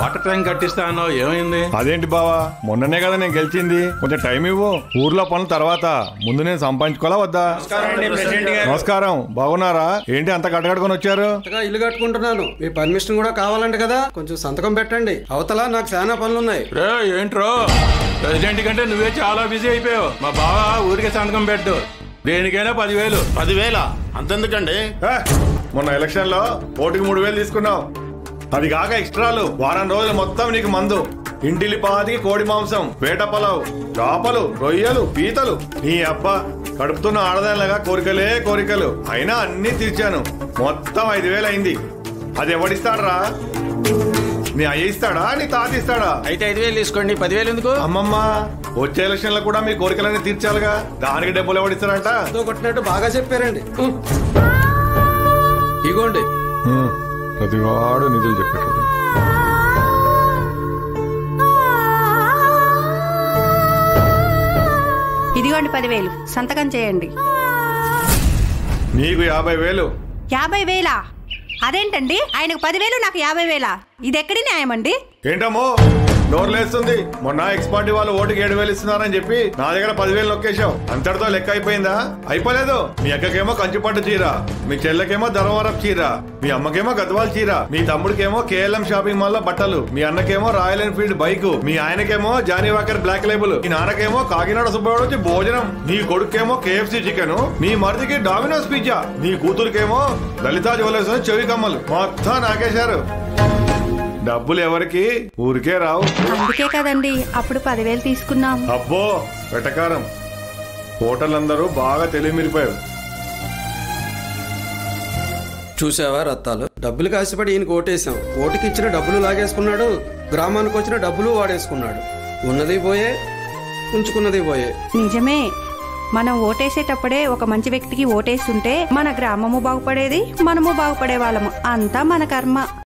Water tank కట్టిస్తా అన్నావు ఏమైంది అదేంటి బావా మొన్ననే కదా నేను గెలిచింది కొంచెం టైం ఇవ్వు ఊర్లో పనులు తర్వాత ముందు నేను సంపాదించుకోవాలా వద్దా నమస్కారం బాగున్నారా ఏంటి అంత కట్టకట్టుకొని వచ్చారు కొత్తగా ఇల్లు కట్టుకుంటున్నాను మీ పర్మిషన్ కూడా కావాలంట కదా కొంచెం సంతకం పెట్టండి అవతల నాకు చాలా పనులు ఉన్నాయి రే ఏంట్రో ప్రెసిడెంట్ కంటే నువ్వే చాలా బిజీ అయిపోయావు మా బావ ఊరికే సంతకం పెట్టు దేనికైనా పదివేలు పదివేల అంతెందుకండి ఏ, మొన్న ఎలక్షన్ లో ఓటుకి మూడు వేలు తీసుకున్నావు అది కాక ఎక్స్ట్రాలు వారం రోజులు మొత్తం నీకు మందు ఇంటిలి పాతికి కోడి మాంసం వేట పలావ్ చేపలు రొయ్యలు పీతలు నీ అబ్బా కడుపుతున్న ఆడదానిలాగా కోరికలే కోరికలు అయినా అన్ని తీర్చాను మొత్తం ఐదు వేలు అయింది అది ఎవడిస్తాడరా నీ అయ్య ఇస్తాడా నీ తాత ఇస్తాడా అయితే ఐదు వేలు తీసుకోండి పదివేలు ఎందుకు అమ్మమ్మ వచ్చే ఎలక్షన్ లో కూడా మీ కోరికలన్నీ తీర్చాలిగా దానికి డబ్బులు ఎవడిస్తారంట తో కొట్టినట్టు బాగా చెప్పారండి ఉం. ఇగోండి ప్రతివాడు నిధులు చెప్పేటోడు ఇదిగోండి పదివేలు సంతకం చేయండి నీకు యాభై వేలు యాభై వేలా అదేంటండి ఆయనకు పదివేలు నాకు యాభై వేలా ఇది ఎక్కడి న్యాయం అండి ఏంటమ్మో నోరు లేస్తుంది మొన్న ఎక్స్పార్టీ వాళ్ళు ఓటుకి ఏడు వేలు ఇస్తున్నారని చెప్పి నా దగ్గర పదివేలు నొక్కేశావు అంతటితో లెక్క అయిపోయిందా అయిపోలేదు మీ అక్కకేమో కంచిపట్టు చీర మీ చెల్లెకేమో ధర్మవరం చీర మీ అమ్మకేమో గద్వాల్ చీర మీ తమ్ముడికేమో కేఎల్ఎం షాపింగ్ మాల్ లో బట్టలు మీ అన్నకేమో రాయల్ ఎన్ఫీల్డ్ బైక్ మీ ఆయనకేమో జానీ వాకర్ బ్లాక్ లేబుల్ మీ నాన్నకేమో కాకినాడ సుబ్బవాడు వచ్చి భోజనం నీ కొడుకేమో కేఎఫ్సి చికెన్ మీ మరిదికి డామినోస్ పిజ్జా నీ కూతురికేమో లలితా జ్యువెలర్స్ చెవి కమ్మలు మొత్తం నాకేశారు డబ్బులు ఎవరికి ఊరికే రావు అందుకే కదండి అప్పుడు పదివేలు తీసుకున్నాం అబ్బో వెటకారం హోటళ్ళందరూ బాగా తెలివిమిరిపోయారు చూసావా రత్తాలు డబ్బులు కాసిపడి ఈయనకి ఓటేసాం ఓటుకి ఇచ్చిన డబ్బులు లాగేసుకున్నాడు గ్రామానికి వచ్చిన డబ్బులు వాడేసుకున్నాడు ఉన్నది పోయే ఉంచుకున్నది పోయే నిజమే మనం ఓటేసేటప్పుడే ఒక మంచి వ్యక్తికి ఓటేస్తుంటే మన గ్రామము బాగుపడేది మనము బాగుపడే వాళ్ళము అంతా మన కర్మ